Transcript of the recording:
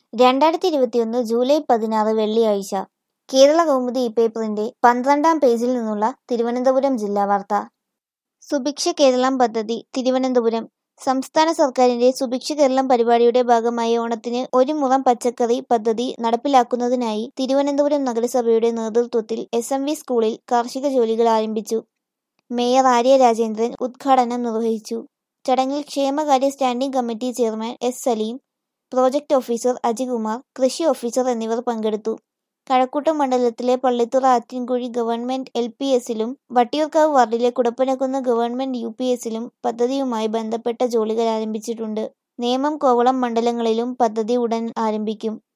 രണ്ടായിരത്തി ഇരുപത്തിയൊന്ന് ജൂലൈ പതിനാറ് വെള്ളിയാഴ്ച കേരള കൗമുദി ഇപ്പേപ്പറിന്റെ പന്ത്രണ്ടാം പേജിൽ നിന്നുള്ള തിരുവനന്തപുരം ജില്ലാ വാർത്ത സുഭിക്ഷ കേരളം പദ്ധതി തിരുവനന്തപുരം സംസ്ഥാന സർക്കാരിന്റെ സുഭിക്ഷ കേരളം പരിപാടിയുടെ ഭാഗമായി ഓണത്തിന് ഒരു മുറം പച്ചക്കറി പദ്ധതി നടപ്പിലാക്കുന്നതിനായി തിരുവനന്തപുരം നഗരസഭയുടെ നേതൃത്വത്തിൽ എസ് എം വി സ്കൂളിൽ കാർഷിക ജോലികൾ ആരംഭിച്ചു മേയർ ആര്യ രാജേന്ദ്രൻ ഉദ്ഘാടനം നിർവഹിച്ചു ചടങ്ങിൽ ക്ഷേമകാര്യ standing committee chairman S Saleem project officer Ajikumar കൃഷി ഓഫീസർ എന്നിവർ പങ്കെടുത്തു കഴക്കൂട്ടം മണ്ഡലത്തിലെ Pallithura Attinkuzhy government L P എസിലും വട്ടിയൂർക്കാവ് വാർഡിലെ കുടപ്പനക്കുന്ന് ഗവൺമെന്റ് യു പി എസിലും പദ്ധതിയുമായി ബന്ധപ്പെട്ട ജോലികൾ ആരംഭിച്ചിട്ടുണ്ട് നേമം കോവളം മണ്ഡലങ്ങളിലും പദ്ധതി ഉടൻ ആരംഭിക്കും